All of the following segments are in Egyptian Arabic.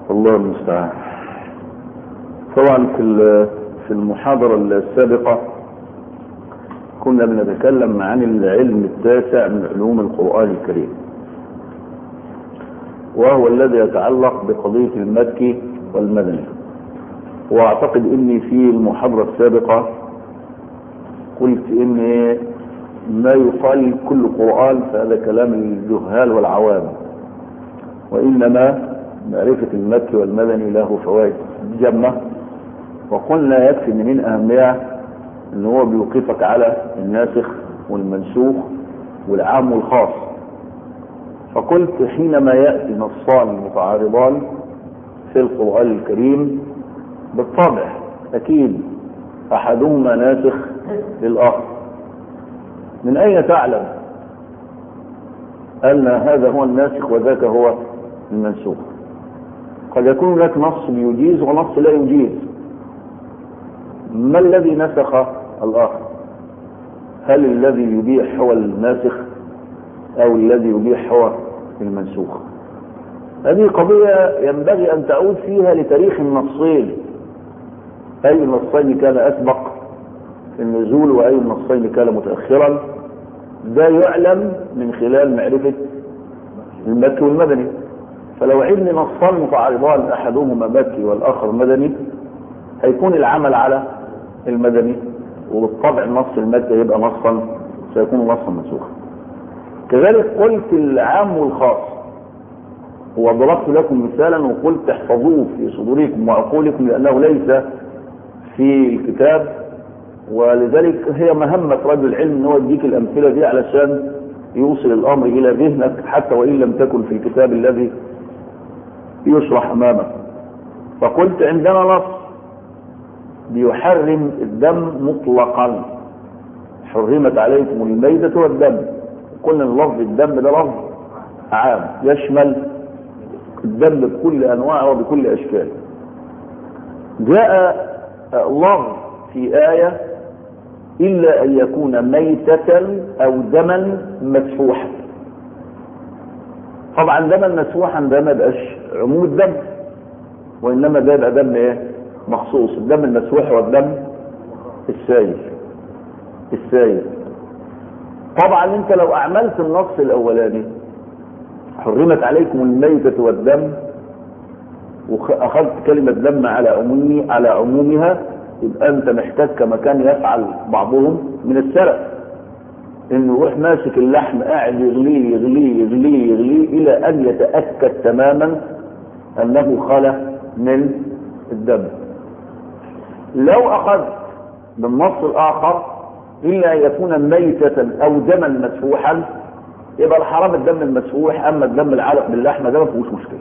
الله المستعان طبعا في في المحاضرة السابقة كنا بنتكلم عن العلم التاسع من علوم القرآن الكريم وهو الذي يتعلق بقضية المكي والمدني واعتقد اني في المحاضرة السابقة قلت ان ما يقال كل قرآن فهذا كلام الجهال والعوام وانما معرفة المكي والمدني له فوائد جمة وقلنا يكفي ان من اهمها ان هو بيوقفك على الناسخ والمنسوخ والعام والخاص فقلت حينما يأتي نصان متعارضان في القرآن الكريم بالطبع أكيد أحدهما ناسخ للآخر من أين تعلم أن هذا هو الناسخ وذاك هو المنسوخ قد يكون هناك نص يجيز ونص لا يجيز ما الذي نسخ الآخر هل الذي يبيح هو الناسخ أو الذي يبيح هو المنسوخ هذه قضية ينبغي أن تعود فيها لتاريخ النصين أي النصين كان أسبق في النزول وأي النصين كان متأخرا ده يعلم من خلال معرفة المكي والمدني فلو علم نصان متعارضان أحدهما مكي والآخر مدني هيكون العمل على المدني وبالطبع النص المكي يبقى نصا سيكون نصا منسوخا كذلك قلت العام والخاص وضربت لكم مثالا وقلت احفظوه في صدوركم وعقولكم لأنه ليس في الكتاب ولذلك هي مهمة رجل العلم ان هو يديك الأمثلة دي علشان يوصل الأمر إلى ذهنك حتى وإن لم تكن في الكتاب الذي يشرح أمامك فقلت عندنا نص بيحرم الدم مطلقا حرمت عليكم الميتة والدم قلنا ان لفظ الدم ده لفظ عام يشمل الدم بكل انواعه وبكل اشكاله جاء لفظ في آية إلا أن يكون ميتة أو دما مسفوحا طبعا دما مسفوحا ده ما بقاش عموم الدم وإنما ده يبقى دم إيه؟ مخصوص الدم المسفوح هو الدم السائل السائل طبعا انت لو اعملت النص الاولاني حرمت عليكم الميتة والدم واخذت كلمة دم على عمومي على عمومها يبقى انت محتاج كما كان يفعل بعضهم من السلف انه يروح ماسك اللحم قاعد يغليه يغليه يغليه يغليه الى ان يتأكد تماما انه خلى من الدم لو اخذت بالنص الاخر الا ان يكون ميتة او دما مسفوحا يبقى الحرام الدم المسفوح اما الدم العلق باللحمه ده ما فيهوش مشكله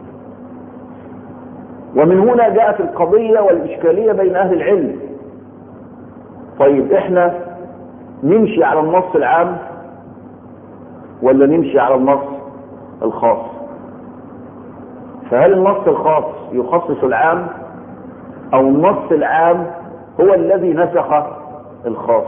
ومن هنا جاءت القضيه والاشكاليه بين اهل العلم طيب احنا نمشي على النص العام ولا نمشي على النص الخاص فهل النص الخاص يخصص العام او النص العام هو الذي نسخ الخاص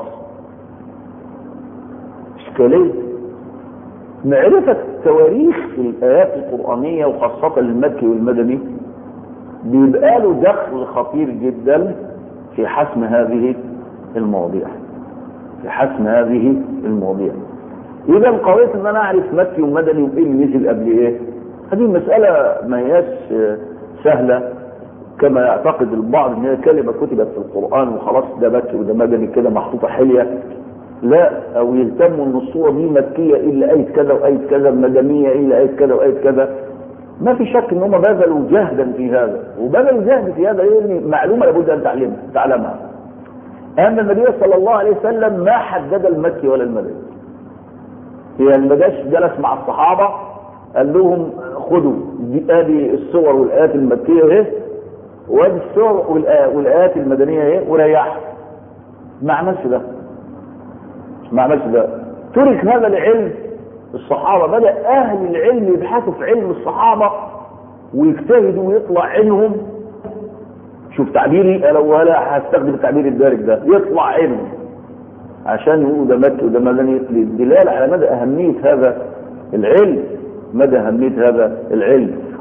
اشكاليه معرفة تواريخ الآيات القرآنية وخاصة المكي والمدني بيبقى له دخل خطير جدا في حسم هذه المواضيع في حسم هذه المواضيع إذا قضية إن أنا أعرف مكي ومدني وإيه اللي نزل قبل إيه هذه مسألة ما هياش سهلة كما يعتقد البعض ان هي كلمه كتبت في القران وخلاص ده مكي وده مدني كده محطوطه حليه لا او يهتموا ان الصوره دي مكيه الا ايه كذا وايه كذا مدنيه الا ايه كذا وايه كذا ما في شك ان هم بذلوا جهدا في هذا وبذلوا جهد في هذا لان معلومه لابد ان تعلمها تعلمها ان النبي صلى الله عليه وسلم ما حدد المكي ولا المدني يعني ما جاش جلس مع الصحابه قال لهم خدوا دي ادي الصور والايات المكيه اهي وادي الصور والايات المدنيه اهي وريحوا ما عملش ده ما عملش ده ترك هذا العلم الصحابة بدأ أهل العلم يبحثوا في علم الصحابة ويجتهدوا ويطلع عينهم شوف تعبيري لو لا هستخدم التعبير الدارج ده يطلع عينهم عشان يقولوا ده مكي وده مدني للدلالة على مدى أهمية هذا العلم مدى أهمية هذا العلم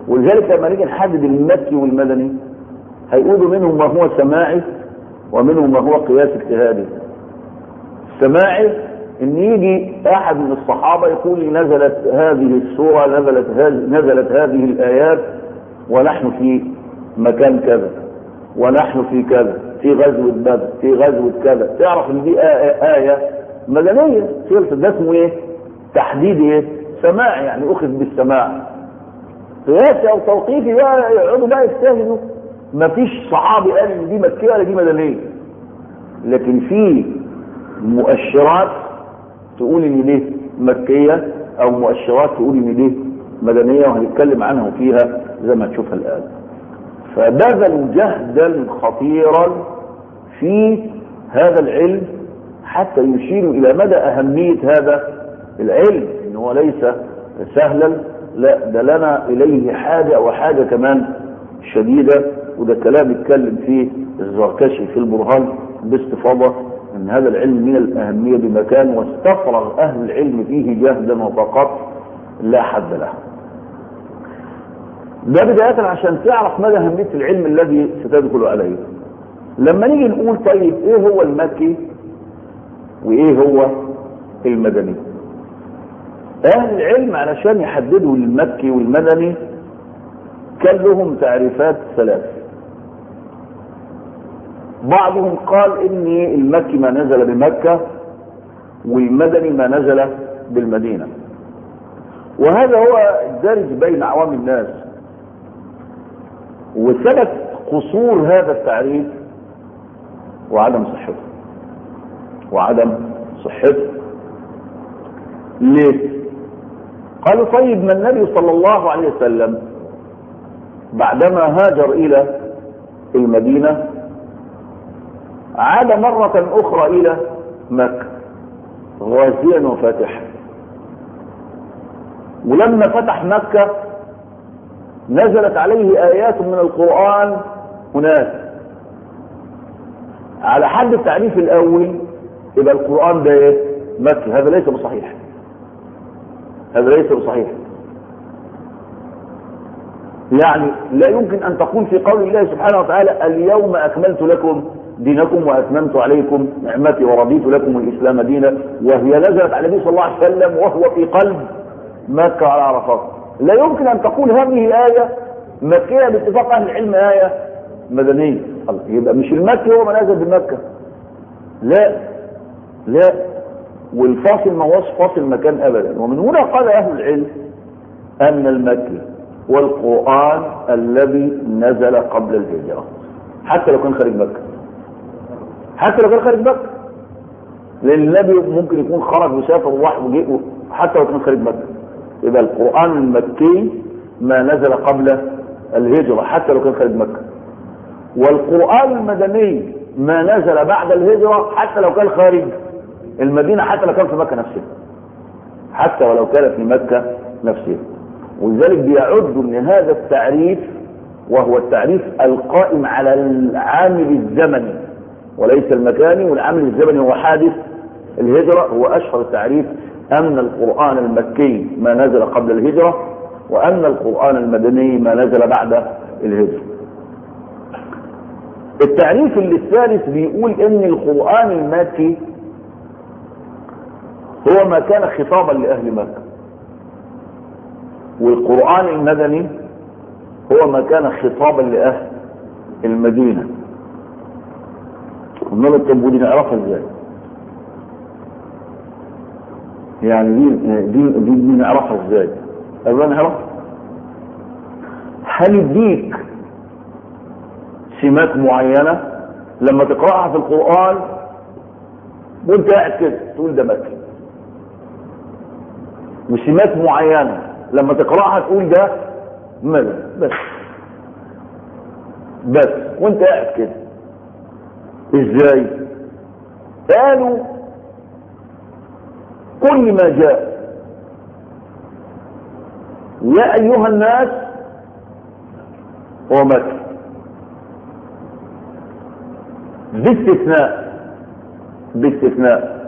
ولذلك لما نيجي نحدد المكي والمدني هيقولوا منهم ما هو سماعي ومنهم ما هو قياس اجتهادي السماعي ان يجي احد من الصحابه يقول لي نزلت هذه السوره نزلت هذه نزلت هذه الايات ونحن في مكان كذا ونحن في كذا في غزوه بدر في غزوه كذا تعرف ان دي آية, آية مدنيه سيره ده اسمه ايه؟ تحديد ايه؟ سماع يعني اخذ بالسماع قياسي او توقيفي بقى يقعدوا بقى يجتهدوا مفيش صحابي قال ان دي مكيه ولا دي مدنيه لكن في مؤشرات تقول ان دي مكيه او مؤشرات تقول ان دي مدنيه وهنتكلم عنها وفيها زي ما تشوفها الان فبذلوا جهدا خطيرا في هذا العلم حتى يشيروا الى مدى اهميه هذا العلم ان هو ليس سهلا لا ده لنا اليه حاجه وحاجه كمان شديده وده كلام اتكلم فيه الزركشي في البرهان باستفاضه ان هذا العلم من الاهميه بمكان واستفرغ اهل العلم فيه جهدا وطاقات لا حد له. ده بدايه عشان تعرف مدى اهميه العلم الذي ستدخل عليه. لما نيجي نقول طيب ايه هو المكي وايه هو المدني؟ اهل العلم علشان يحددوا المكي والمدني كان لهم تعريفات ثلاث بعضهم قال ان المكي ما نزل بمكة والمدني ما نزل بالمدينة وهذا هو الدارج بين عوام الناس وثبت قصور هذا التعريف وعدم صحته وعدم صحته ليه قالوا طيب ما النبي صلى الله عليه وسلم بعدما هاجر الى المدينه عاد مرة أخرى إلى مكة غازيا وفاتحا ولما فتح مكة نزلت عليه آيات من القرآن هناك على حد التعريف الأول يبقى القرآن ده إيه؟ مكي هذا ليس بصحيح هذا ليس بصحيح يعني لا يمكن أن تقول في قول الله سبحانه وتعالى اليوم أكملت لكم دينكم واتممت عليكم نعمتي ورضيت لكم الاسلام دينا وهي نزلت على النبي صلى الله عليه وسلم وهو في قلب مكه على عرفات لا يمكن ان تقول هذه الايه مكيه باتفاق اهل العلم ايه مدنيه يبقى مش المكي هو ما نزل بمكه لا لا والفاصل ما هوش فاصل مكان ابدا ومن هنا قال اهل العلم ان المكي والقران الذي نزل قبل الهجره حتى لو كان خارج مكه حتى لو كان خارج مكة لأن النبي ممكن يكون خرج وسافر وراح وجه حتى لو كان خارج مكة يبقى القرآن المكي ما نزل قبل الهجرة حتى لو كان خارج مكة والقرآن المدني ما نزل بعد الهجرة حتى لو كان خارج المدينة حتى لو كان في مكة نفسها حتى ولو كان في مكة نفسها ولذلك بيعدوا ان هذا التعريف وهو التعريف القائم على العامل الزمني وليس المكاني والعامل الزمني هو حادث الهجرة هو أشهر تعريف أن القرآن المكي ما نزل قبل الهجرة وأن القرآن المدني ما نزل بعد الهجرة التعريف اللي الثالث بيقول ان القرآن المكي هو ما كان خطابا لأهل مكة والقرآن المدني هو ما كان خطابا لأهل المدينة قلنا له طب ودي نعرفها ازاي؟ يعني دي دي دي, دي نعرفها ازاي؟ قال نعرف هل يديك سمات معينة لما تقرأها في القرآن وانت قاعد كده تقول ده مكي وسمات معينة لما تقرأها تقول ده مدني بس بس وانت قاعد كده ازاي قالوا كل ما جاء يا ايها الناس هو مكي باستثناء باستثناء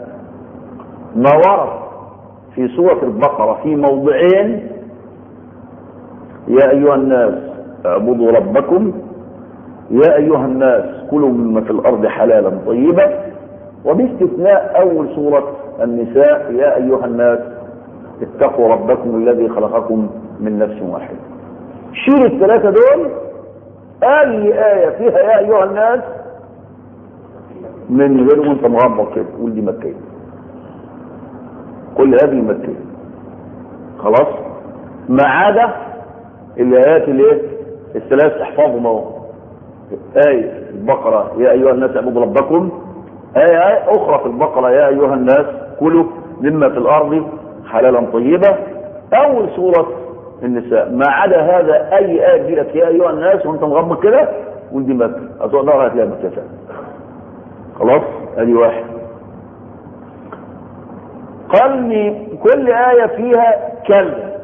ما ورد في سورة البقرة في موضعين يا أيها الناس اعبدوا ربكم يا أيها الناس كلوا مما في الأرض حلالا طيبا وباستثناء أول سورة النساء يا أيها الناس اتقوا ربكم الذي خلقكم من نفس واحدة شيل الثلاثة دول أي آية فيها يا أيها الناس من غير وانت مغمض كده قول دي مكية كل هذه مكية خلاص ما عدا الآيات الايه الثلاث احفظهم اهو آية البقرة يا أيها الناس اعبدوا ربكم آية, آية أخرى في البقرة يا أيها الناس كلوا مما في الأرض حلالا طيبا أول سورة النساء ما عدا هذا أي آية تجي لك يا أيها الناس وأنت مغمض كده ودي مكة أتقدر هتلاقي مكة فعلا خلاص ادي واحد قال لي كل آية فيها كلا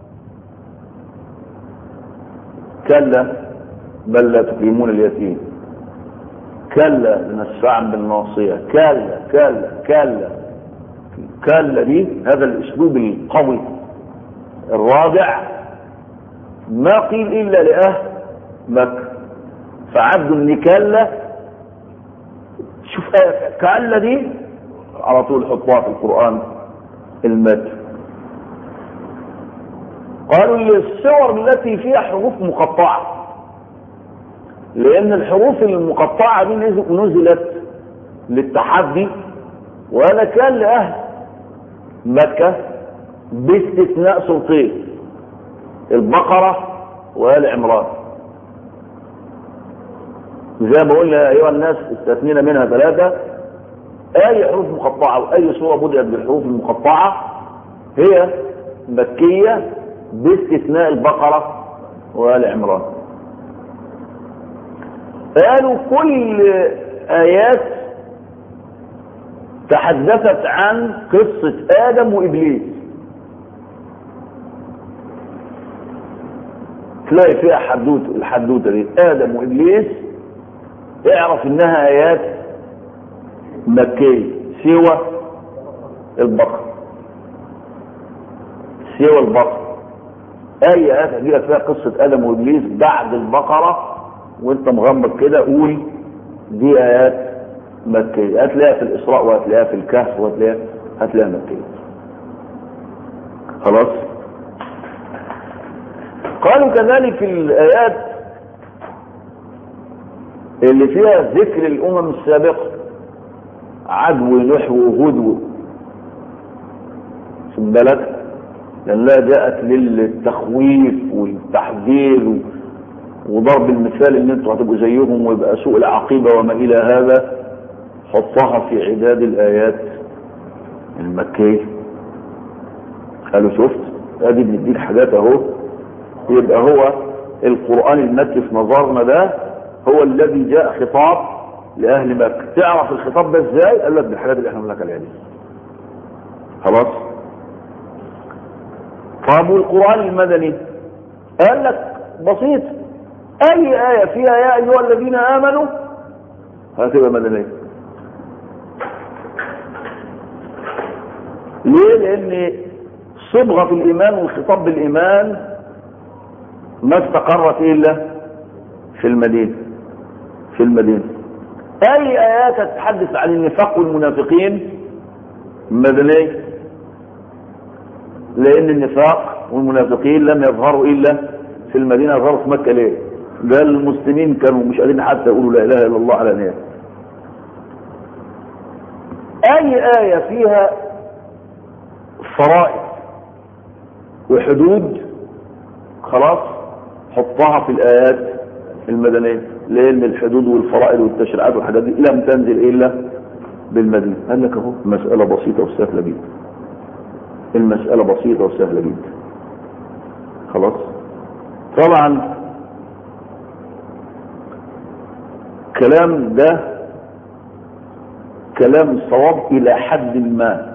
كلا بل لا تكرمون اليتيم كلا لنسفعا بالناصية كلا كلا كلا كلا دي هذا الاسلوب القوي الرابع ما قيل الا لاهل مكة فعبد ان كلا شوف آية كلا دي على طول حطوها في القرآن المكي قالوا الصور التي فيها حروف مقطعة لأن الحروف المقطعة دي نزلت للتحدي وأنا كان لأهل مكة باستثناء صوتين البقرة وآل عمران زي ما قلنا يا أيها الناس استثنينا منها ثلاثة أي حروف مقطعة وأي صورة بدأت بالحروف المقطعة هي مكية باستثناء البقرة وآل عمران قالوا كل آيات تحدثت عن قصة آدم وإبليس تلاقي فيها حدوته الحدوته دي آدم وإبليس اعرف إنها آيات مكية سوى البقر سوى البقر أي آيات هتجيلك فيها قصة آدم وإبليس بعد البقرة وأنت مغمض كده قول دي آيات مكية هتلاقيها في الإسراء وهتلاقيها في الكهف وهتلاقيها هتلاقيها مكية خلاص قالوا كذلك في الآيات اللي فيها ذكر الأمم السابقة عدو نحو وهدو خد بالك لأنها جاءت للتخويف والتحذير وضرب المثال ان انتوا هتبقوا زيهم ويبقى سوء العقيبة وما الى هذا حطها في عداد الايات المكية قالوا شفت ادي بنديك حاجات اهو يبقى هو القرآن المكي في نظرنا ده هو الذي جاء خطاب لأهل مكة تعرف الخطاب ده ازاي قال لك بالحاجات اللي احنا بنقول عليها دي خلاص طب والقرآن المدني قال لك بسيط اي آية فيها يا ايها الذين امنوا هتبقى مدنية ليه لان صبغة الايمان والخطاب بالايمان ما استقرت الا في المدينة في المدينة اي ايات تتحدث عن النفاق والمنافقين مدنية لان النفاق والمنافقين لم يظهروا الا في المدينة يظهروا في مكة ليه ده المسلمين كانوا مش قادرين حتى يقولوا لا اله الا الله على نية اي آية فيها فرائض وحدود خلاص حطها في الآيات المدنية لأن الحدود والفرائض والتشريعات والحاجات دي لم تنزل إلا بالمدينة قال لك اهو مسألة بسيطة وسهلة جدا المسألة بسيطة وسهلة جدا خلاص طبعا كلام ده كلام صواب إلى حد ما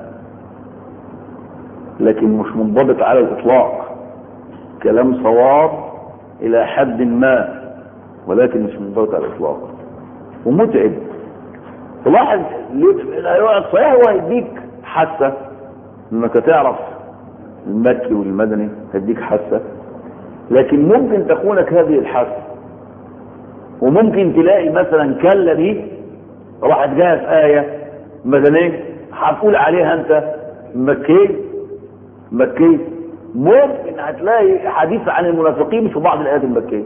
لكن مش منضبط على الإطلاق كلام صواب إلى حد ما ولكن مش منضبط على الإطلاق ومتعب تلاحظ ليه هيقعد صحيح هو هيديك حاسة انك تعرف المكي والمدني هيديك حاسة لكن ممكن تكونك هذه الحاسة وممكن تلاقي مثلا كلا دي راحت جايه في آية مدنية هتقول عليها أنت مكي مكي ممكن هتلاقي حديث عن المنافقين في بعض الآيات المكية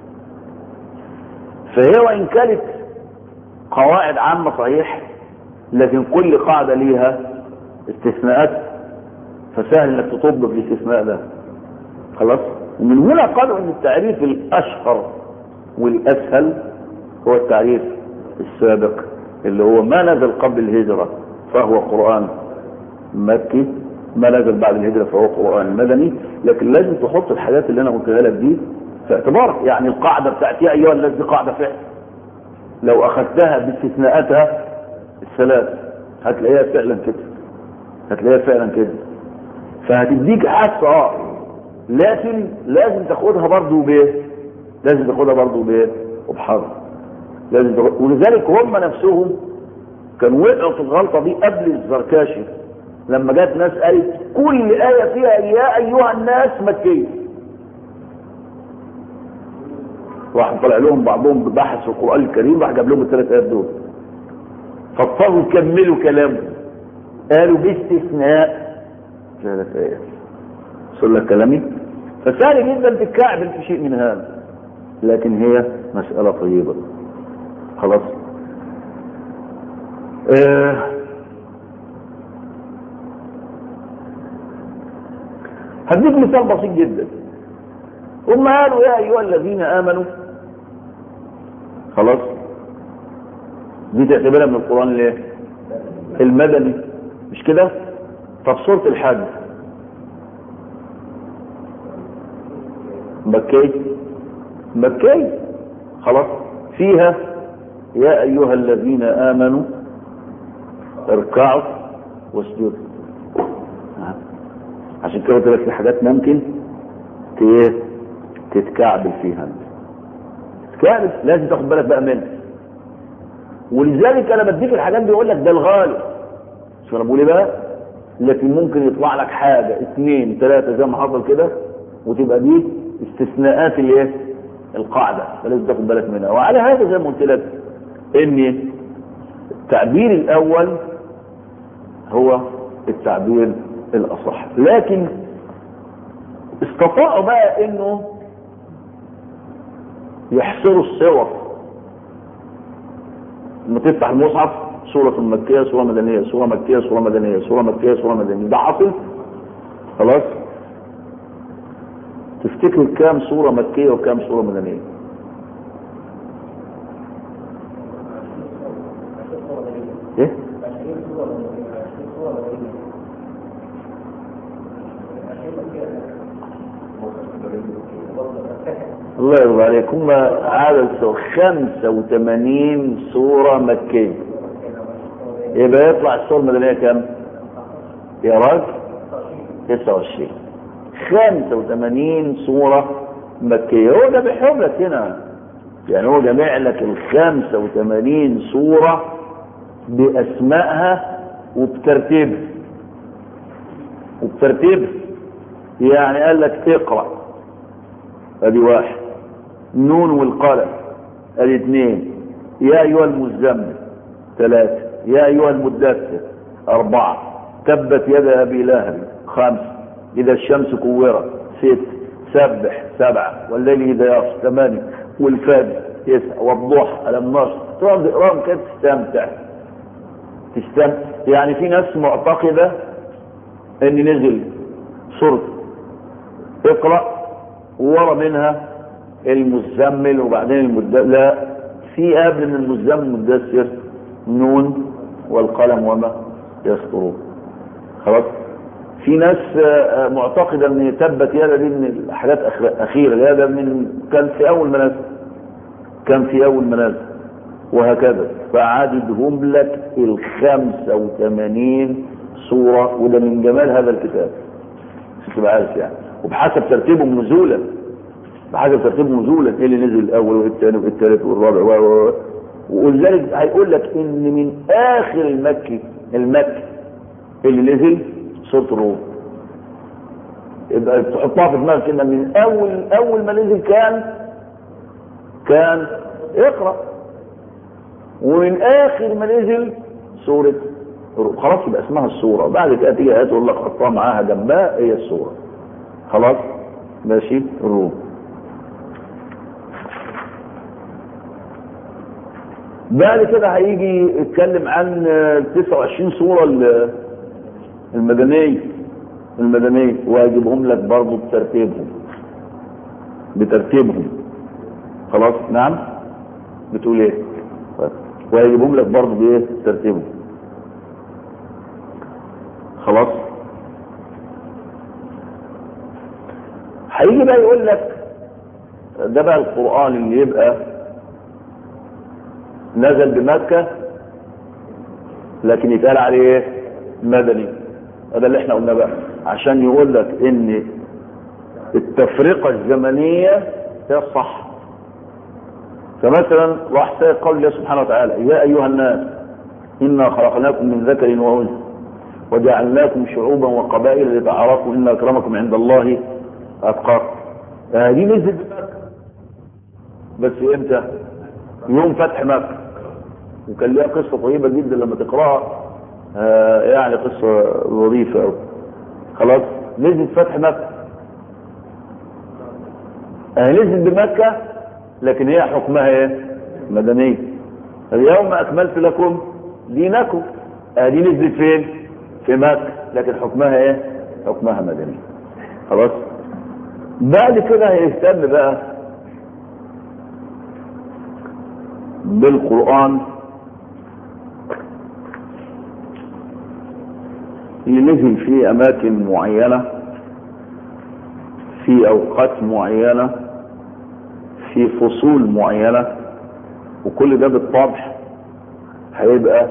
فهي وإن كانت قواعد عامة صحيح لكن كل قاعدة ليها استثناءات فسهل انك تطبق الاستثناء ده خلاص ومن هنا قالوا ان التعريف الاشهر والاسهل هو التعريف السابق اللي هو ما نزل قبل الهجرة فهو قرآن مكي ما نزل بعد الهجرة فهو قرآن مدني لكن لازم تحط الحاجات اللي انا قلتها لك دي في اعتبارك يعني القاعدة بتاعت يا ايها الناس دي قاعدة فعل لو اخذتها باستثناءاتها الثلاث هتلاقيها فعلا كده هتلاقيها فعلا كده فهتديك حاسة اه لكن لازم تاخدها برضه بايه لازم تاخدها برضه بايه وبحذر لازم تاخد... ولذلك هم نفسهم كانوا وقعوا في الغلطة دي قبل الزركاشي لما جت ناس قالت كل آية فيها يا أيها الناس مكية راح طلع لهم بعضهم ببحث في القرآن الكريم راح جاب لهم الثلاث آيات دول فاضطروا يكملوا كلامهم قالوا باستثناء ثلاث آيات وصل لك كلامي فسهل جدا تتكعبل في شيء من هذا لكن هي مسألة طيبة خلاص آه هديك مثال بسيط جدا هم قالوا يا ايها الذين امنوا خلاص دي تعتبرها من القران ليه المدني مش كده طب سوره الحج مكي مكي خلاص فيها يا ايها الذين امنوا اركعوا واسجدوا عشان كده قلت لك في حاجات ممكن تتكعبل فيها انت تتكعبل لازم تاخد بالك بقى منها ولذلك انا بديك الحاجات دي اقول لك ده الغالب شو انا بقول ايه بقى لكن ممكن يطلع لك حاجه اثنين ثلاثه زي ما حصل كده وتبقى دي استثناءات الايه القاعده فلازم تاخد بالك منها وعلى هذا زي ما قلت لك ان التعبير الاول هو التعبير الاصح لكن استطاعوا بقى انه يحصروا الصور لما تفتح المصحف سورة مكية سورة مدنية سورة مكية سورة مدنية سورة مكية سورة مدنية ده حاصل خلاص تفتكر كام سورة مكية وكام سورة مدنية ايه الله يرضى عليك هم عدد 85 سورة مكية يبقى يطلع السورة المدنية كام؟ يا راجل 29 85 سورة مكية هو ده بيحب لك هنا يعني هو جمع لك ال 85 سورة بأسمائها وبترتيبها وبترتيبها يعني قال لك اقرأ ادي واحد نون والقلم ادي اثنين يا ايها المزمل ثلاثة يا ايها المدثر اربعة تبت يد ابي لهب خمسة اذا الشمس كورت ست سبح سبعة والليل اذا يغشى ثمانية والفجر تسعة والضحى الم نشر تقعد تقراهم كده تستمتع تستمتع يعني في ناس معتقدة ان نزل سورة اقرأ وورا منها المزمل وبعدين المدثر لا في قبل من المزمل المدثر نون والقلم وما يسطرون خلاص في ناس معتقده ان تبت يدا دي من الحاجات اخيره هذا من كان في اول منازل كان في اول منازل وهكذا فعددهم لك ال 85 سوره وده من جمال هذا الكتاب مش تبقى عارف يعني وبحسب ترتيبهم نزولا بحسب ترتيبهم نزولا ايه اللي نزل الاول والثاني والثالث والرابع و... و... ولذلك هيقول لك ان من اخر المكي المكي اللي نزل سوره الروم يبقى تحطها في دماغك كده من اول اول ما نزل كان كان اقرا ومن اخر ما نزل سوره الروم. خلاص يبقى اسمها السوره بعد كده تيجي ايات تقول لك حطها معاها جنبها هي السوره خلاص ماشي الروم بعد كده هيجي يتكلم عن 29 سوره ال- المدنيه المدنيه وهيجيبهم لك برضه بترتيبهم بترتيبهم خلاص نعم بتقول ايه طيب. وهيجيبهم لك برضه بايه ترتيبهم خلاص هيجي بقى يقول لك ده بقى القرآن اللي يبقى نزل بمكة لكن يتقال عليه ايه مدني هذا اللي احنا قلنا بقى عشان يقول لك ان التفرقة الزمنية هي الصح فمثلا راح سيد قول الله سبحانه وتعالى يا ايها الناس انا خلقناكم من ذكر وانثى وجعلناكم شعوبا وقبائل لتعارفوا ان اكرمكم عند الله اتقاكم آه دي نزلت بمكة بس امتى يوم فتح مكة وكان ليها قصة طيبة جدا لما تقراها آه يعني قصة ظريفة أوي خلاص نزلت فتح مكة آه نزلت بمكة لكن هي حكمها ايه مدنية اليوم أكملت لكم دينكم آه دي نزلت فين في مكة لكن حكمها ايه حكمها مدني خلاص بعد كده هيهتم بقى بالقرآن اللي نزل في أماكن معينة في أوقات معينة في فصول معينة وكل ده بالطبع هيبقى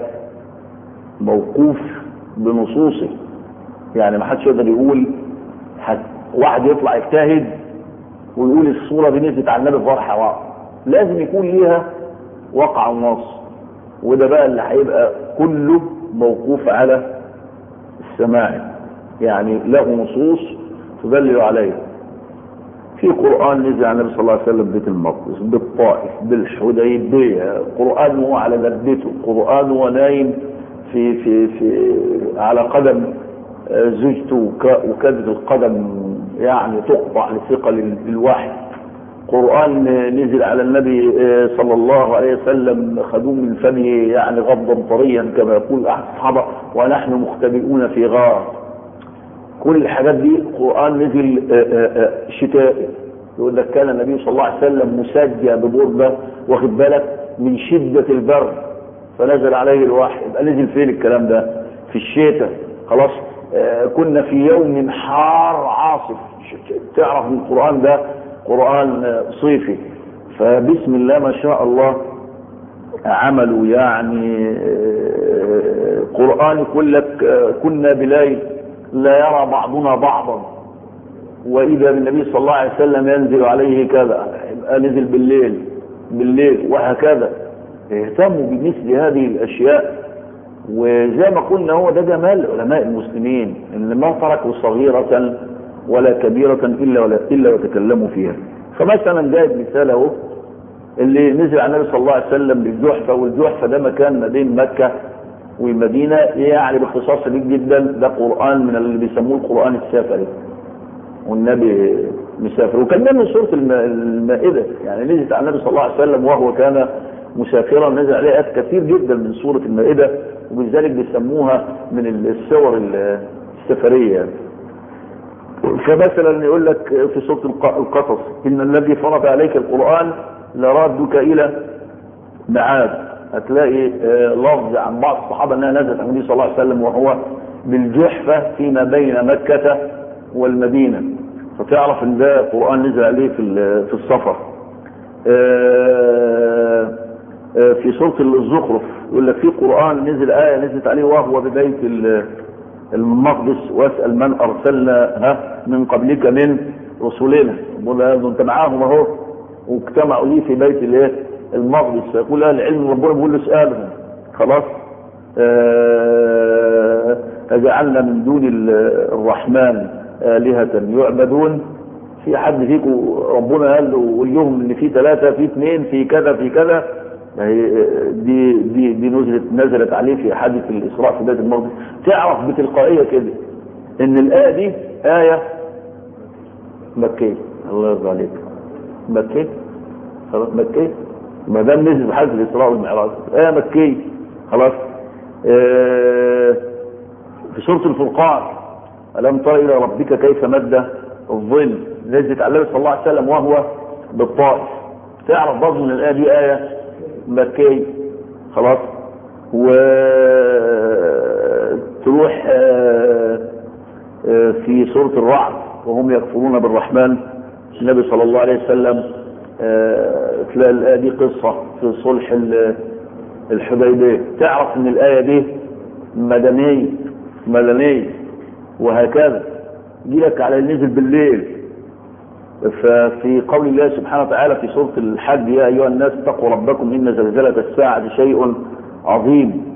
موقوف بنصوصه يعني ما حدش يقدر يقول حد واحد يطلع يجتهد ويقول الصورة دي نزلت على النبي فرحة واحد لازم يكون ليها وقع ونص وده بقى اللي هيبقى كله موقوف على السماع يعني له نصوص تدلل عليه في قرآن نزل على النبي صلى الله عليه وسلم بيت المقدس بالطائف بالحديبية قرآن وهو على لبته قرآن وهو نايم في في في على قدم زوجته وكادت القدم يعني تقطع لثقل الوحي قرآن نزل على النبي صلى الله عليه وسلم خدوم من فمه يعني غضا طريا كما يقول أحد الصحابة ونحن مختبئون في غار كل الحاجات دي قرآن نزل شتائي يقول لك كان النبي صلى الله عليه وسلم مسجى ببردة واخد بالك من شدة البرد فنزل عليه الوحي يبقى نزل فين الكلام ده في الشتاء خلاص آه كنا في يوم حار عاصف تعرف ان القرآن ده قرآن صيفي فبسم الله ما شاء الله عملوا يعني قرآن يقول لك كنا بليل لا يرى بعضنا بعضا وإذا بالنبي صلى الله عليه وسلم ينزل عليه كذا يبقى نزل بالليل بالليل وهكذا اهتموا بمثل هذه الأشياء وزي ما قلنا هو ده جمال علماء المسلمين ان ما تركوا صغيرة ولا كبيرة إلا ولا إلا وتكلموا فيها فمثلا جايب مثال اهو اللي نزل على النبي صلى الله عليه وسلم بالجحفة والجحفة ده مكان ما بين مكة والمدينة يعني باختصار شديد جدا ده قرآن من اللي بيسموه القرآن السافري والنبي مسافر وكان ده من سورة المائدة يعني نزلت على النبي صلى الله عليه وسلم وهو كان مسافرا نزل عليه آيات كثير جدا من سورة المائدة وبذلك بيسموها من السور السفرية يعني. فمثلا يقول لك في سورة القصص إن الذي فرض عليك القرآن لرادك إلى معاد هتلاقي لفظ عن بعض الصحابة أنها نزلت عن النبي صلى الله عليه وسلم وهو بالجحفة فيما بين مكة والمدينة فتعرف ان ده قرآن نزل عليه في في السفر في سورة الزخرف يقول لك في قرآن نزل آية نزلت عليه وهو ببيت المقدس واسأل من أرسلنا من قبلك من رسلنا يقول له انت معاهم اهو واجتمعوا لي في بيت الايه المقدس فيقول اهل العلم ربنا بيقول له اسالهم خلاص أجعلنا من دون الرحمن آلهة يعبدون في حد فيكم ربنا قال له واليوم ان في ثلاثة في اثنين في كذا في كذا دي دي دي نزلت نزلت عليه في حادث الاسراء في بيت المقدس تعرف بتلقائيه كده ان الايه دي ايه مكيه الله يرضى عليك مكيه خلاص مكيه ما دام نزل في حادث الاسراء والمعراج ايه مكيه خلاص آه في سوره الفرقان الم تر الى ربك كيف مد الظل نزلت على النبي صلى الله عليه وسلم وهو بالطائف تعرف برضه ان الايه دي ايه مكي خلاص وتروح في سورة الرعد وهم يكفرون بالرحمن النبي صلى الله عليه وسلم تلاقي الآية دي قصة في صلح الحديبية تعرف ان الآية دي مدنية مدنية وهكذا يجيلك على النزل بالليل ففي قول الله سبحانه وتعالى في سورة الحج يا أيها الناس اتقوا ربكم إن زلزلة الساعة شيء عظيم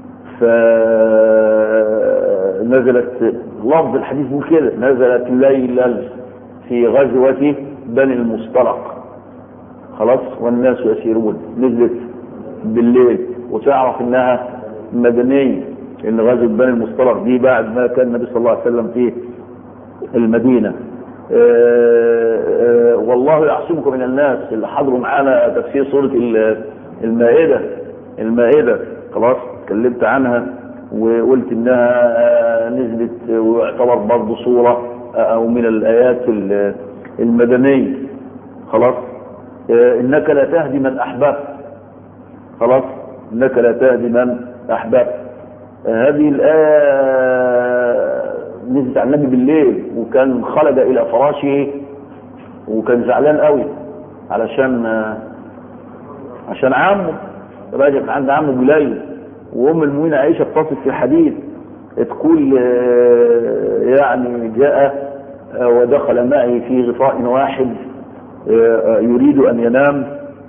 فنزلت لفظ الحديث بيقول كده نزلت ليلا في غزوة بني المصطلق خلاص والناس يسيرون نزلت بالليل وتعرف انها مدنية ان غزوة بني المصطلق دي بعد ما كان النبي صلى الله عليه وسلم في المدينة آآ آآ والله يعصمكم من الناس اللي حضروا معانا تفسير سورة المائدة المائدة خلاص اتكلمت عنها وقلت انها نزلت ويعتبر برضه صورة او من الايات المدنية خلاص انك لا تهدي من احببت خلاص انك لا تهدي من احببت هذه الايه نزلت على النبي بالليل وكان خلد الى فراشه وكان زعلان قوي علشان عشان عمه راجع عند عمه بليل وام المؤمنه عائشه اتصلت في الحديث تقول يعني جاء ودخل معي في غطاء واحد يريد ان ينام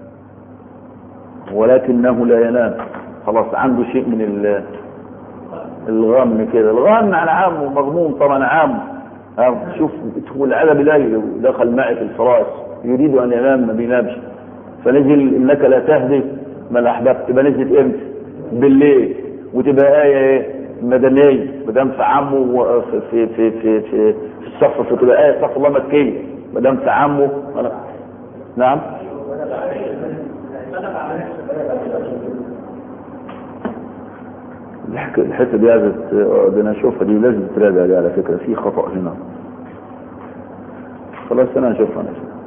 ولكنه لا ينام خلاص عنده شيء من الغم كده الغم على عام ومغموم طبعا عام شوف تقول على بليل ودخل معي في الفراش يريد ان ينام ما بينامش فنزل انك لا تهدي من احببت تبقى نزلت امتى بالليل وتبقى ايه ايه مدنيه ما دام في عمه في في في في, في, في الصف فتبقى ايه استغفر الله مكيه ما دام في عمه أنا... نعم الحته دي عايزه انا اشوفها دي لازم تراجع دي على فكره في خطا هنا خلاص انا اشوفها انا أشوفها.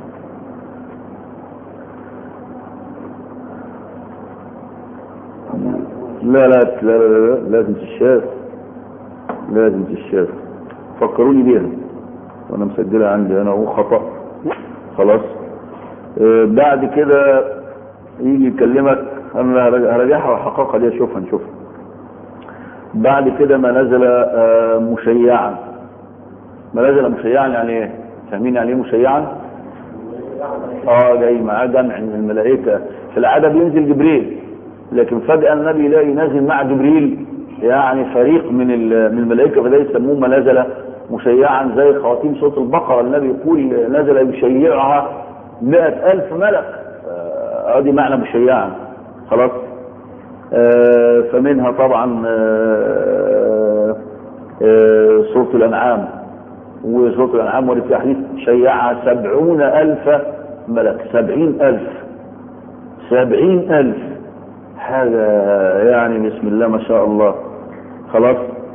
لا لا لا لا, لا, لا لازم تشاف لازم تشاف فكروني بيها وانا مسجلها عندي انا هو خطا خلاص آه بعد كده يجي يكلمك انا هراجعها وحققها دي اشوفها نشوفها بعد كده ما نزل آه مشيعا ما نزل مشيعا يعني ايه فاهمين يعني ايه مشيعا اه جاي معاه جمع من الملائكه في العاده بينزل جبريل لكن فجاه النبي لا ينزل مع جبريل يعني فريق من من الملائكه فده يسموه ما نزل مشيعا زي خواتيم سوره البقره النبي يقول نزل يشيعها مئة ألف ملك ادي آه معنى مشيعا خلاص آه فمنها طبعا آه سورة الأنعام وسورة الأنعام ورد في حديث شيعها سبعون ألف ملك سبعين ألف سبعين ألف حاجة يعني بسم الله ما شاء الله خلاص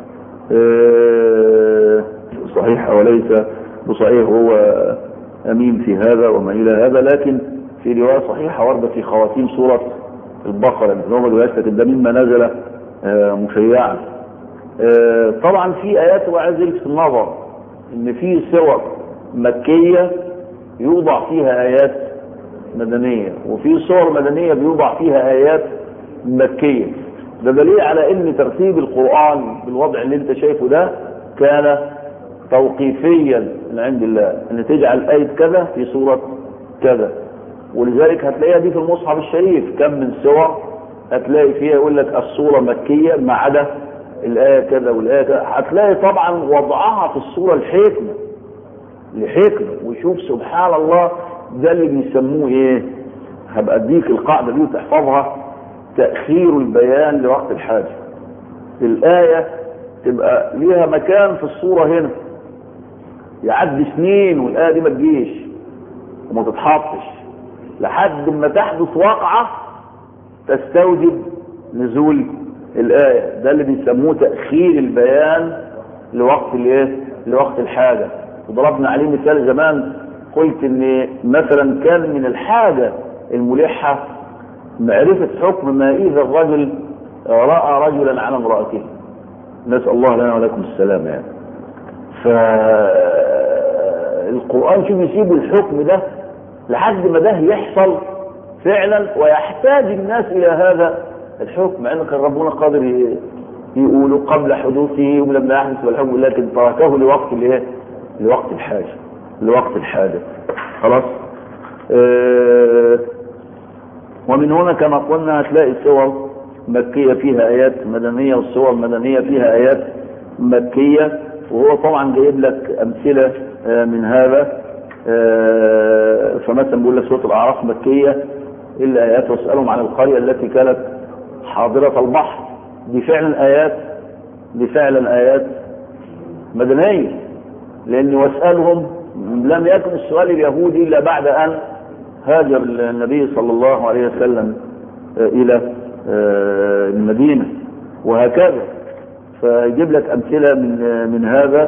صحيح وليس بصحيح هو أمين في هذا وما إلى هذا لكن في رواية صحيحة وردت في خواتيم سورة البقرة اللي هو روايات لكن ده مما نزل مشيعا طبعا في آيات وعايز يلفت النظر إن في سور مكية يوضع فيها آيات مدنية وفي صور مدنية بيوضع فيها آيات مكية ده دليل على ان ترتيب القرآن بالوضع اللي انت شايفه ده كان توقيفيا من عند الله ان تجعل آية كذا في سورة كذا ولذلك هتلاقيها دي في المصحف الشريف كم من سور هتلاقي فيها يقول لك السورة مكية ما عدا الآية كذا والآية كذا هتلاقي طبعا وضعها في الصورة الحكمة لحكمة وشوف سبحان الله ده اللي بيسموه ايه هبقى اديك القاعدة دي وتحفظها تأخير البيان لوقت الحاجة الآية تبقى ليها مكان في الصورة هنا يعدي سنين والآية دي ما تجيش وما تتحطش لحد ما تحدث واقعة تستوجب نزول الآية ده اللي بيسموه تأخير البيان لوقت الايه لوقت الحاجة وضربنا عليه مثال زمان قلت ان مثلا كان من الحاجة الملحة معرفة حكم ما إذا الرجل رأى رجلا على امرأته نسأل الله لنا ولكم السلام يعني فالقرآن شوف يسيب الحكم ده لحد ما ده يحصل فعلا ويحتاج الناس إلى هذا الحكم مع أن كان ربنا قادر يقولوا قبل حدوثه ولما يحدث بالحكم لكن تركه لوقت الايه؟ لوقت الحاجة لوقت الحاجة خلاص آه ومن هنا كما قلنا هتلاقي الصور مكية فيها آيات مدنية والصور مدنية فيها آيات مكية وهو طبعا جايب لك أمثلة آه من هذا آه فمثلا بيقول لك سورة الأعراف مكية إلا آيات واسألهم عن القرية التي كانت حاضرة البحر دي فعلا آيات دي فعلا آيات مدنية لأن واسألهم لم يكن السؤال اليهودي إلا بعد أن هاجر النبي صلى الله عليه وسلم إلى المدينة وهكذا فيجيب لك أمثلة من من هذا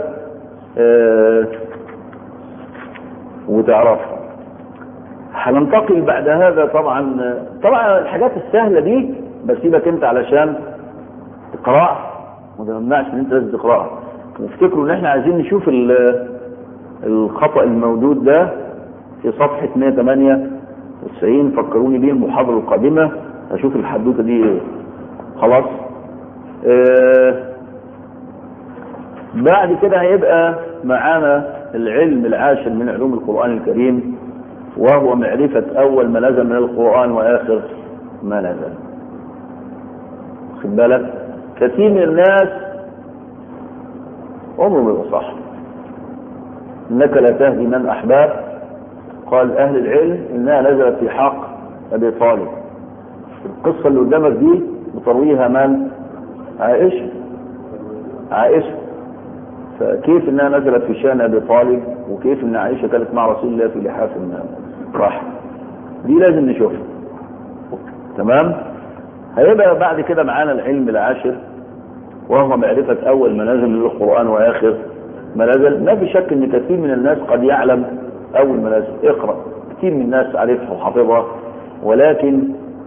وتعرفها هننتقل بعد هذا طبعا طبعا الحاجات السهلة دي بسيبك انت علشان تقرأها وما تمنعش ان انت لازم تقرأها وافتكروا ان احنا عايزين نشوف الخطأ الموجود ده في صفحة 198 فكروني بيه المحاضرة القادمة اشوف الحدوتة دي ايه خلاص آه بعد كده هيبقى معانا العلم العاشر من علوم القرآن الكريم وهو معرفة أول ما نزل من القرآن وآخر ما نزل خد بالك كثير من الناس عمره ما يبقى صح انك لا تهدي من احباب قال اهل العلم انها نزلت في حق ابي طالب القصه اللي قدامك دي بترويها من عائشه عائشه فكيف انها نزلت في شان ابي طالب وكيف ان عائشه كانت مع رسول الله في لحاف راح دي لازم نشوفها تمام هيبقى بعد كده معانا العلم العاشر وهو معرفة أول ما نزل من القرآن وآخر ما نزل ما في شك أن كثير من الناس قد يعلم أول ما نزل اقرأ كثير من الناس عارفها وحافظها ولكن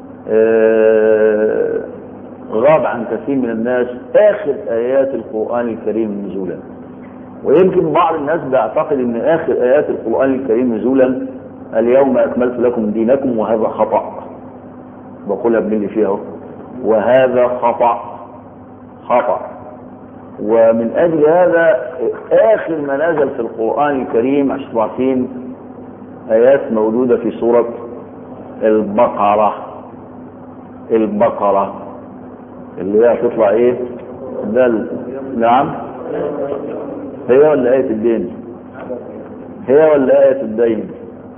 آه غاب عن كثير من الناس آخر آيات القرآن الكريم نزولا ويمكن بعض الناس بيعتقد أن آخر آيات القرآن الكريم نزولا اليوم أكملت لكم دينكم وهذا خطأ بقولها باللي فيها وهذا خطأ خطأ ومن أجل هذا آخر ما نزل في القرآن الكريم عشان عارفين آيات موجودة في سورة البقرة البقرة اللي هي هتطلع ايه ده نعم هي ولا آية الدين هي ولا آية الدين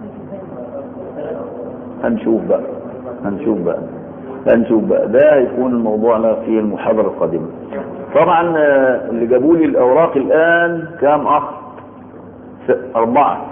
هنشوف بقى هنشوف بقى هنشوف بقى ده هيكون موضوعنا في المحاضرة القادمة طبعا اللي جابوا لي الأوراق الآن كام أخ أربعة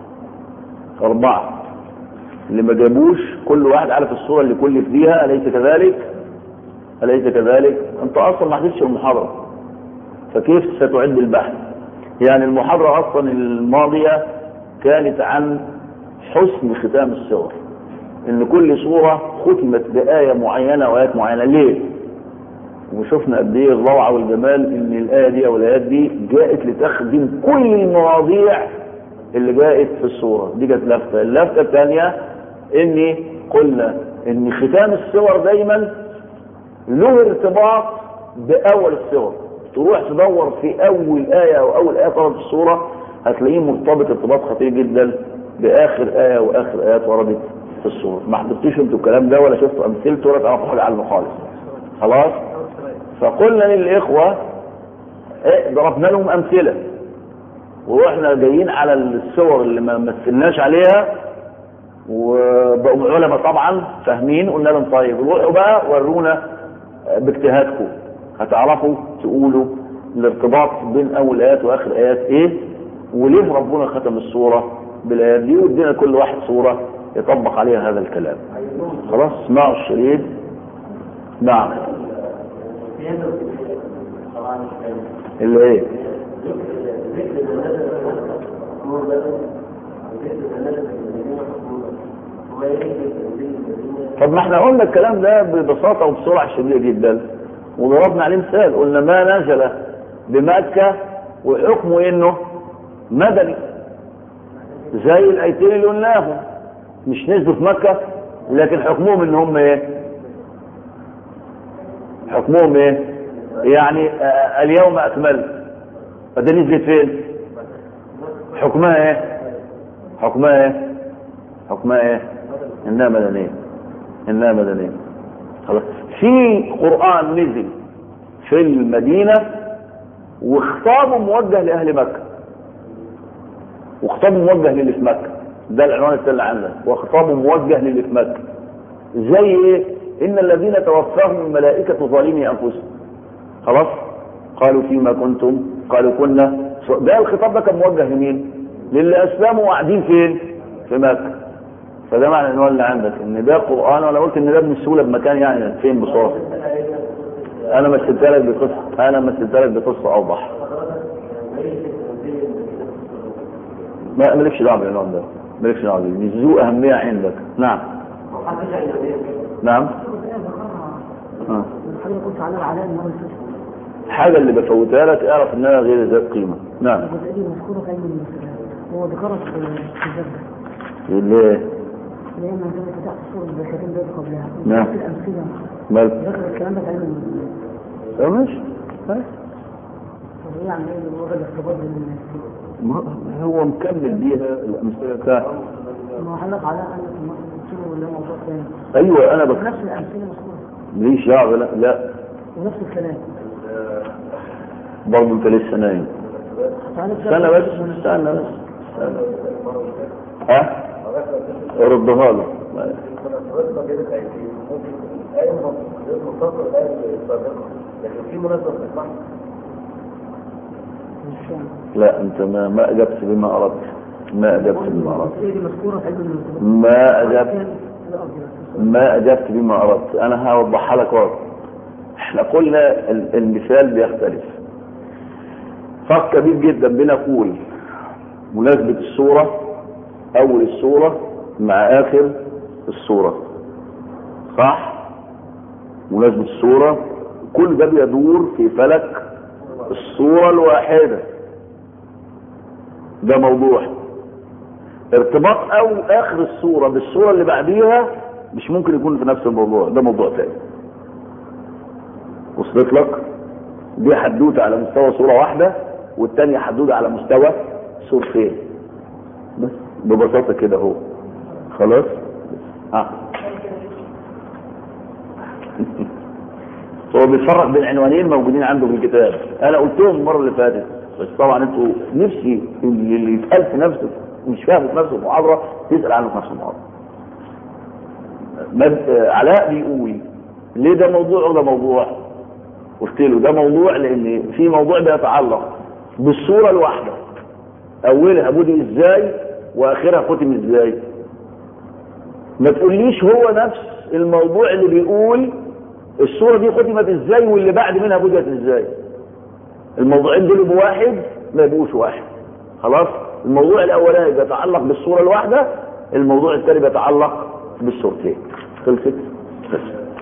أربعة اللي ما جابوش كل واحد عارف الصورة اللي كل فيها أليس كذلك أليس كذلك أنت أصلا ما حدثش المحاضرة فكيف ستعد البحث يعني المحاضرة أصلا الماضية كانت عن حسن ختام الصور ان كل صورة ختمت بآية معينة وآيات معينة ليه وشفنا قد ايه الروعة والجمال ان الآية دي او الآيات دي جاءت لتخدم كل المواضيع اللي جاءت في الصورة دي كانت لفتة اللفتة الثانية اني قلنا ان ختام الصور دايما له ارتباط بأول الصور تروح تدور في أول آية أو أول آية طلبت الصورة هتلاقيه مرتبط ارتباط خطير جدا بآخر آية وآخر آيات وردت في الصورة ما حضرتوش انتوا الكلام ده ولا شفتوا امثلته ولا تعرفوا حاجه عنه خالص خلاص فقلنا للإخوة إيه ضربنا لهم أمثلة ورحنا جايين على الصور اللي ما مثلناش عليها وبقوا علماء طبعا فاهمين قلنا لهم طيب روحوا بقى ورونا باجتهادكم هتعرفوا تقولوا الارتباط بين اول ايات واخر ايات ايه وليه ربنا ختم الصوره بالايات دي وادينا كل واحد صوره يطبق عليها هذا الكلام خلاص اسمعوا الشريط نعم اللي ايه طب ما احنا قلنا الكلام ده ببساطة وبسرعة شديدة جدا وضربنا عليه مثال قلنا ما نزل بمكة وحكمه انه مدني زي الايتين اللي قلناهم مش نزلوا في مكة لكن حكمهم ان هم ايه حكمهم ايه يعني آه اليوم اكملت فده نزلت فين حكمها ايه حكمها ايه حكمها ايه انها مدنيه انها مدنيه خلاص في قران نزل في المدينه وخطابه موجه لاهل مكه وخطابه موجه للي في مكه ده العنوان الثاني عندنا وخطابه موجه للي في مكه زي ايه ان الذين توفاهم الملائكه ظالمي انفسهم خلاص قالوا فيما كنتم قالوا كنا ده الخطاب ده كان موجه لمين للي اسلموا وقاعدين فين في مكه فده معنى العنوان اللي عندك ان ده قران وانا قلت ان ده ابن السهوله بمكان يعني فين بصوره انا مثلتها لك بقصه انا مثلتها لك بقصه اوضح ما مالكش دعوه بالعنوان ده مالكش دعوه بيه مش ذو اهميه عندك نعم نعم آه. الحاجه اللي بفوتها لك اعرف انها غير ذات قيمه نعم الجزئيه دي مذكوره في علم المسلمين هو ذكرت في الزبده اللي اللي هي ما كانت فتحت الصور البشرين ده قبلها نعم. في الامثله مال ذكر الكلام ده في علم المسلمين اه ماشي طيب. طب يعني ايه اللي وجد ارتباط بين الناس ما هو مكمل بيها الامثله بتاعته ما هو حلق على ان المسلمين ولا موضوع ثاني ايوه انا بك... نفس الامثله مذكوره ماليش دعوه لا لا ونفس الكلام برضه انت لسه نايم تعالى استنى بس استنى بس استنى ها ردها له مش فاهم لا انت ما ما اجبت بما اردت ما اجبت بما اردت الجزئيه دي مذكوره في علم المسلمين ما اجبت ما اجبت بما اردت انا هوضحها لك واضح احنا قلنا ال- المثال بيختلف فرق كبير جدا بين اقول مناسبة الصورة اول الصورة مع اخر الصورة صح مناسبة الصورة كل ده بيدور في فلك الصورة الواحدة ده موضوع ارتباط او اخر الصورة بالصورة اللي بعديها مش ممكن يكون في نفس الموضوع ده موضوع تاني وصلت لك دي حدوته على مستوى صورة واحدة والتانية حدوته على مستوى صورتين بس ببساطة كده اهو خلاص ها هو بيفرق بين عنوانين موجودين عنده في الكتاب انا قلتهم المره اللي فاتت بس طبعا انتوا نفسي اللي اللي يتقال في نفسه مش فاهم في نفس المحاضره تسال عنه في نفس المحاضره مد- علاء بيقول ليه ده موضوع وده موضوع قلت له ده موضوع لان في موضوع بيتعلق بالصوره الواحده اولها بدي ازاي واخرها ختم ازاي ما تقوليش هو نفس الموضوع اللي بيقول الصوره دي ختمت ازاي واللي بعد منها بدات ازاي الموضوعين دول يبقوا واحد ما يبقوش واحد خلاص الموضوع الاولاني بيتعلق بالصوره الواحده الموضوع الثاني بيتعلق بالصورتين خلصت بس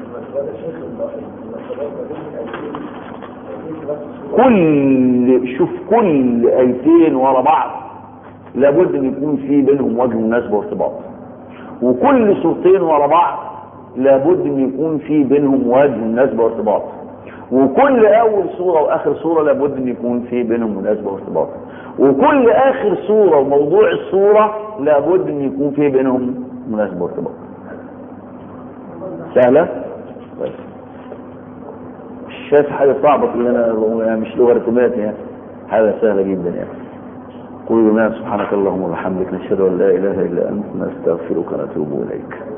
كل شوف كل ايتين ورا بعض لابد ان يكون في بينهم وجه مناسبه وارتباط وكل صورتين ورا بعض لابد ان يكون في بينهم وجه مناسبه وارتباط وكل اول صوره واخر صوره لابد ان يكون في بينهم مناسبه وارتباط وكل اخر صوره وموضوع الصوره لابد ان يكون في بينهم مناسبه وارتباط سهله بس شايف حاجة صعبة في اللي أنا يعني مش لغة ركومات يعني حاجة سهلة جدا يعني قولوا لنا سبحانك اللهم وبحمدك نشهد أن لا إله إلا أنت نستغفرك ونتوب إليك